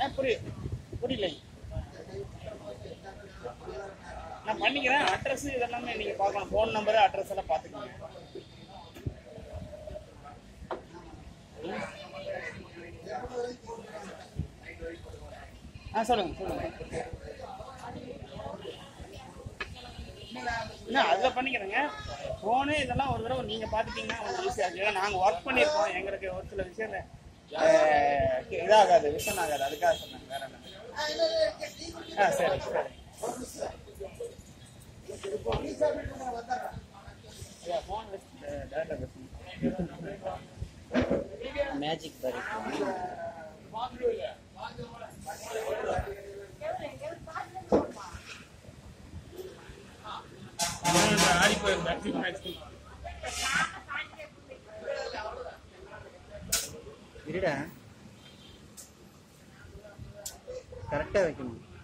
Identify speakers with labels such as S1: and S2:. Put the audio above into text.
S1: ஆ புரியுது புரியல நான் பண்ணிக்கிறேன் அட்ரஸ் இதெல்லாமே நீங்க பார்க்கணும் ஃபோன் நம்பர் அட்ரஸ் எல்லாம் பார்த்துக்கோங்க ஆ சொல்லுங்க சொல்லுங்க இல்லை அதில் பண்ணிக்கிறேங்க ஃபோனு இதெல்லாம் ஒரு தடவை நீங்கள் பார்த்துட்டீங்கன்னா கொஞ்சம் ஈஸியாக இருக்கும் ஏன்னா நாங்கள் ஒர்க் பண்ணியிருக்கோம் எங்களுக்கு ஒரு சில விஷயம் அஹ், இதாகாது விஷயம் ஆகாது அதுக்காக சொன்னாங்க வேற என்ன ஆ சரி சரி ஐயா ஃபோன் டேரக்டாக பேசுங்க
S2: மேஜிக் பாரு
S1: ஆடி போயிருந்தேன்
S2: இருடா கரெக்டா வைக்கணும்